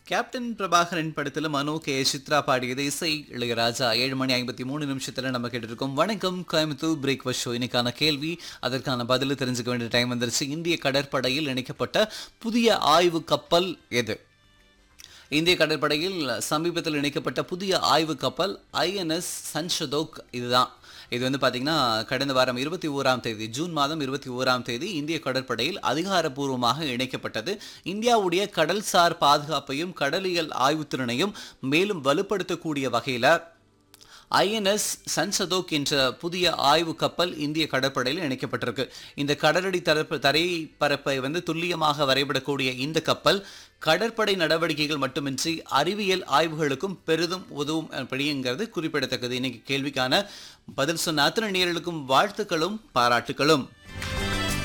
captain Prabhakaran படத்துல மனோ K Chitra பாடியது இசை இளையராஜா ஏழு மணி ஐம்பத்தி மூணு நிமிஷத்துல நம்ம கேட்டுருக்கோம் வணக்கம் கோயம்புத்தூர் பிரேக்ஃபாஸ்ட் ஷோ இன்னைக்கான கேள்வி அதற்கான பதில் தெரிஞ்சுக்க வேண்டிய டைம் வந்துருச்சு இந்திய கடற்படையில் இணைக்கப்பட்ட புதிய ஆய்வு கப்பல் எது இந்திய கடற்படையில் சமீபத்தில் இணைக்கப்பட்ட புதிய ஆய்வு கப்பல் ஐஎன்எஸ் சன்ஷதோக் இதுதான் இது வந்து பார்த்தீங்கன்னா கடந்த வாரம் இருபத்தி ஓராம் தேதி ஜூன் மாதம் இருபத்தி ஓராம் தேதி இந்திய கடற்படையில் அதிகாரப்பூர்வமாக இணைக்கப்பட்டது இந்தியாவுடைய கடல்சார் பாதுகாப்பையும் கடலியல் ஆய்வுத்திறனையும் மேலும் வலுப்படுத்தக்கூடிய வகையில் ஐஎன்எஸ் சன்சதோக் என்ற புதிய ஆய்வு கப்பல் இந்திய கடற்படையில் இணைக்கப்பட்டிருக்கு இந்த கடலடி தரப்பு தரைப்பரப்பை வந்து துல்லியமாக வரைபடக்கூடிய இந்த கப்பல் கடற்படை நடவடிக்கைகள் மட்டுமின்றி அறிவியல் ஆய்வுகளுக்கும் பெரிதும் உதவும் அப்படிங்கிறது குறிப்பிடத்தக்கது இன்னைக்கு கேள்விக்கான பதில் சொன்ன அத்தனை நேர்களுக்கும் வாழ்த்துக்களும் பாராட்டுகளும்